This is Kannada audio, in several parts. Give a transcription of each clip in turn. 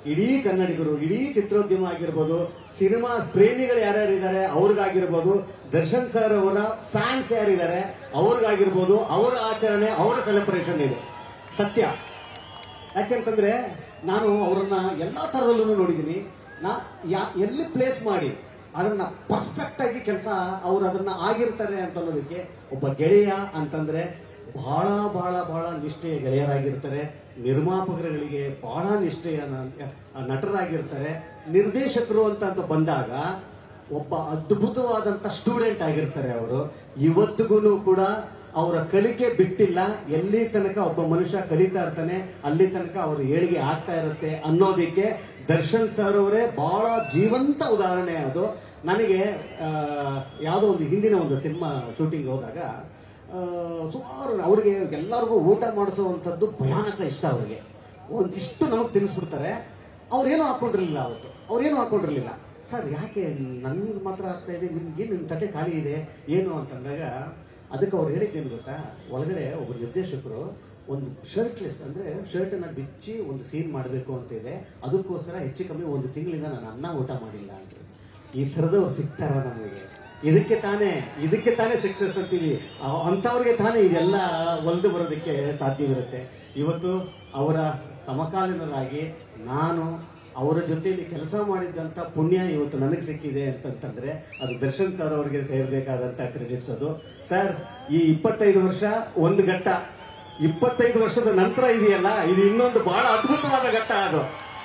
ಇಡೀ ಕನ್ನಡಿಗರು ಇಡೀ ಚಿತ್ರೋದ್ಯಮ ಆಗಿರ್ಬೋದು ಸಿನಿಮಾ ಪ್ರೇಮಿಗಳು ಯಾರ್ಯಾರು ಇದ್ದಾರೆ ಅವ್ರಿಗಾಗಿರ್ಬೋದು ದರ್ಶನ್ ಸರ್ ಅವರ ಫ್ಯಾನ್ಸ್ ಯಾರಿದ್ದಾರೆ ಅವ್ರಿಗಾಗಿರ್ಬೋದು ಅವರ ಆಚರಣೆ ಅವರ ಸೆಲೆಬ್ರೇಷನ್ ಇದು ಸತ್ಯ ಯಾಕೆಂತಂದ್ರೆ ನಾನು ಅವರನ್ನ ಎಲ್ಲ ಥರದಲ್ಲೂ ನೋಡಿದ್ದೀನಿ ನಾ ಯಾ ಎಲ್ಲಿ ಪ್ಲೇಸ್ ಮಾಡಿ ಅದನ್ನ ಪರ್ಫೆಕ್ಟ್ ಆಗಿ ಕೆಲಸ ಅವ್ರು ಅದನ್ನ ಆಗಿರ್ತಾರೆ ಅಂತ ಅನ್ನೋದಕ್ಕೆ ಒಬ್ಬ ಗೆಳೆಯ ಅಂತಂದ್ರೆ ಬಹಳ ಬಹಳ ಬಹಳ ನಿಷ್ಠೆಯ ಗೆಳೆಯರಾಗಿರ್ತಾರೆ ನಿರ್ಮಾಪಕರುಗಳಿಗೆ ಬಹಳ ನಿಷ್ಠೆಯ ನ- ನಟರಾಗಿರ್ತಾರೆ ನಿರ್ದೇಶಕರು ಅಂತ ಅಂತ ಬಂದಾಗ ಒಬ್ಬ ಅದ್ಭುತವಾದಂಥ ಸ್ಟೂಡೆಂಟ್ ಆಗಿರ್ತಾರೆ ಅವರು ಇವತ್ತಿಗೂ ಕೂಡ ಅವರ ಕಲಿಕೆ ಬಿಟ್ಟಿಲ್ಲ ಎಲ್ಲಿ ತನಕ ಒಬ್ಬ ಮನುಷ್ಯ ಕಲಿತಾ ಇರ್ತಾನೆ ಅಲ್ಲಿ ತನಕ ಅವ್ರ ಏಳಿಗೆ ಆಗ್ತಾ ಇರುತ್ತೆ ಅನ್ನೋದಕ್ಕೆ ದರ್ಶನ್ ಸರ್ ಅವರೇ ಬಹಳ ಜೀವಂತ ಉದಾಹರಣೆ ಅದು ನನಗೆ ಆ, ಯಾವುದೋ ಒಂದು ಹಿಂದಿನ ಒಂದು ಸಿನಿಮಾ ಶೂಟಿಂಗ್ ಹೋದಾಗ ಆ, ಸುಮಾರು ಅವ್ರಿಗೆ ಎಲ್ಲರಿಗೂ ಊಟ ಮಾಡಿಸುವಂಥದ್ದು ಭಯಾನಕ ಇಷ್ಟ ಅವ್ರಿಗೆ ಒಂದಿಷ್ಟು ನಮಗೆ ತಿನ್ನಿಸ್ಬಿಡ್ತಾರೆ ಅವ್ರೇನು ಹಾಕೊಂಡಿರಲಿಲ್ಲ ಅವತ್ತು ಅವ್ರೇನು ಹಾಕೊಂಡಿರಲಿಲ್ಲ ಸರ್ ಯಾಕೆ ನನ್ಗೆ ಮಾತ್ರ ಆಗ್ತಾ ಇದೆ ನಿಮ್ಗೆ ನಿಮ್ಮ ತಟ್ಟೆ ಖಾಲಿ ಇದೆ ಏನು ಅಂತಂದಾಗ ಅದಕ್ಕೆ ಅವ್ರು ಹೇಳಿದ್ದೇನು ಗೊತ್ತಾ ಒಳಗಡೆ ಒಬ್ಬ ನಿರ್ದೇಶಕರು ಒಂದು ಶರ್ಟ್ಲೆಸ್ ಅಂದರೆ ಶರ್ಟನ್ನು ಬಿಚ್ಚಿ ಒಂದು ಸೀನ್ ಮಾಡಬೇಕು ಅಂತ ಇದೆ ಅದಕ್ಕೋಸ್ಕರ ಹೆಚ್ಚು ಕಮ್ಮಿ ಒಂದು ತಿಂಗಳಿಂದ ನಾನು ಅನ್ನ ಊಟ ಮಾಡಿಲ್ಲ ಅಂತ ಈ ಥರದವ್ರು ಸಿಗ್ತಾರ ನಮಗೆ ಇದಕ್ಕೆ ತಾನೇ ಇದಕ್ಕೆ ತಾನೇ ಸಕ್ಸಸ್ ಅಂತೀವಿ ಅವ್- ಅಂಥವ್ರಿಗೆ ತಾನೇ ಇದೆಲ್ಲ ಒಲ್ದು ಬರೋದಕ್ಕೆ ಸಾಧ್ಯವಿರುತ್ತೆ ಇವತ್ತು ಅವರ ಸಮಕಾಲೀನರಾಗಿ ನಾನು ಅವರ ಜೊತೆಯಲ್ಲಿ ಕೆಲಸ ಮಾಡಿದ್ದಂಥ ಪುಣ್ಯ ಇವತ್ತು ನನಗೆ ಸಿಕ್ಕಿದೆ ಅಂತಂತಂದ್ರೆ ಅದು ದರ್ಶನ್ ಸರ್ ಅವರಿಗೆ ಸೇರಬೇಕಾದಂಥ ಕ್ರೆಡಿಟ್ಸ್ ಅದು ಸರ್ ಈ ಇಪ್ಪತ್ತೈದು ವರ್ಷ ಒಂದು ಘಟ್ಟ ಇಪ್ಪತ್ತೈದು ವರ್ಷದ ನಂತರ ಇದೆಯಲ್ಲ ಇದು ಇನ್ನೊಂದು ಬಹಳ ಅದ್ಭುತವಾದ ಘಟ್ಟ ಅದು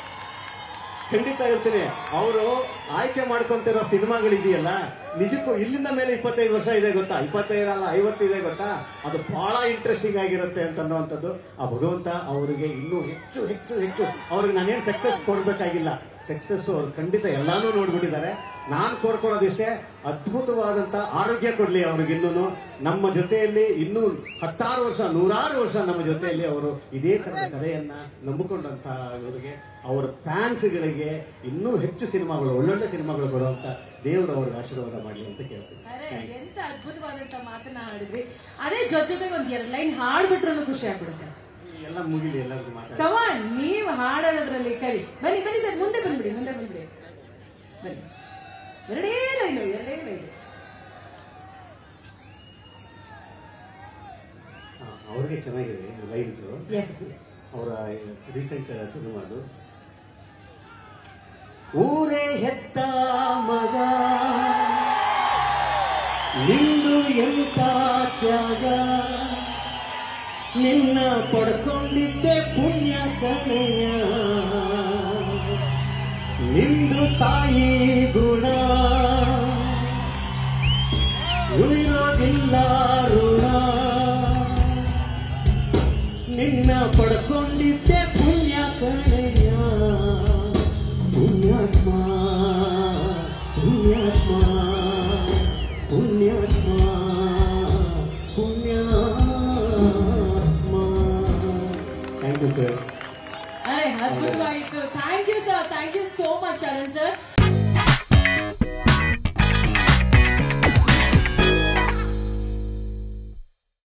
ಖಂಡಿತ ಹೇಳ್ತೀನಿ ಅವರು ಆಯ್ಕೆ ಮಾಡ್ಕೊಂತಿರೋ ಸಿನಿಮಾಗಳಿದೆಯಲ್ಲ ನಿಜಕ್ಕೂ ಇಲ್ಲಿಂದ ಮೇಲೆ ಇಪ್ಪತ್ತೈದು ವರ್ಷ ಇದೆ ಗೊತ್ತಾ ಇಪ್ಪತ್ತೈದು ಅಲ್ಲ ಐವತ್ತು ಇದೆ ಗೊತ್ತಾ ಅದು ಬಹಳ ಇಂಟ್ರೆಸ್ಟಿಂಗ್ ಆಗಿರುತ್ತೆ ಅಂತ ಅನ್ನೋವಂಥದ್ದು ಆ ಭಗವಂತ ಅವರಿಗೆ ಇನ್ನೂ ಹೆಚ್ಚು ಹೆಚ್ಚು ಹೆಚ್ಚು ಅವ್ರಿಗೆ ನಾನೇನು ಸಕ್ಸಸ್ ಕೊಡಬೇಕಾಗಿಲ್ಲ ಸಕ್ಸಸ್ ಅವ್ರು ಖಂಡಿತ ಎಲ್ಲಾನು ನೋಡ್ಬಿಟ್ಟಿದ್ದಾರೆ ನಾನು ಕೋರ್ಕೊಳ್ಳೋದಿಷ್ಟೇ ಅದ್ಭುತವಾದಂಥ ಆರೋಗ್ಯ ಕೊಡಲಿ ಅವ್ರಿಗೆ ಇನ್ನೂ ನಮ್ಮ ಜೊತೆಯಲ್ಲಿ ಇನ್ನೂ ಹತ್ತಾರು ವರ್ಷ ನೂರಾರು ವರ್ಷ ನಮ್ಮ ಜೊತೆಯಲ್ಲಿ ಅವರು ಇದೇ ಥರದ ಕಥೆಯನ್ನ ನಂಬಿಕೊಂಡಂಥ ಇವರಿಗೆ ಅವರ ಫ್ಯಾನ್ಸ್ಗಳಿಗೆ ಇನ್ನೂ ಹೆಚ್ಚು ಸಿನಿಮಾಗಳು ಒಳ್ಳೊಳ್ಳೆ ಸಿನಿಮಾಗಳು ಕೊಡುವಂಥ ದೇವರು ಅವ್ರಿಗೆ ಆಶೀರ್ವಾದ ಮಾಡಲಿ ಅಂತ ಕೇಳ್ತೀನಿ ಅರೆ ಎಂತ ಅದ್ಭುತವಾದಂತ ಮಾತನ್ನ ಹಾಡಿದ್ರಿ ಅದೇ ಜೊತೆ ಜೊತೆಗೆ ಒಂದ್ ಎರಡ್ ಲೈನ್ ಹಾಡ್ಬಿಟ್ರು ಖುಷಿ ಆಗ್ಬಿಡುತ್ತೆ ಎಲ್ಲ ಮುಗಿಲಿ ಎಲ್ಲರಿಗೂ ಮಾತಾಡಿ ಕಮಾನ್ ನೀವು ಹಾಡೋದ್ರಲ್ಲಿ ಕರಿ ಬನ್ನಿ ಬನ್ನಿ ಸರ್ ಮುಂದೆ ಬಂದ್ಬಿಡಿ ಮುಂದೆ ಬಂದ್ಬಿಡಿ ಬನ್ನಿ ಎರಡೇ ಲೈನು ಎರಡೇ ಲೈನು ಹಾ, ಅವ್ರಿಗೆ ಚೆನ್ನಾಗಿದೆ ಲೈನ್ಸು ಎಸ್ ಅವರ ರೀಸೆಂಟ್ ಸಿನಿಮಾದು ಊರೇ ಹೆತ್ತ ಮಗ ನಿಂದು ಎಂತ ತ್ಯಾಗ ನಿನ್ನ ಪಡ್ಕೊಂಡಿದ್ದೆ ಪುಣ್ಯ ಕಣೆಯ ನಿಂದು ತಾಯಿ ಗುಣ ಉಳಿರೋದಿಲ್ಲ ಋಣ ನಿನ್ನ ಪಡ್ಕೊಂಡಿದ್ದೆ ಪುಣ್ಯ ಕಣೆಯ ಪುಣ್ಯಾತ್ಮ ಪುಣ್ಯಾತ್ಮ ಪುಣ್ಯಾತ್ಮ ಪುಣ್ಯಾತ್ಮ ಥ್ಯಾಂಕ್ ಯು ಸರ್ ಅರೆ ಅದ್ಭುತವಾಗಿತ್ತು thank you sir thank you so much Arun sir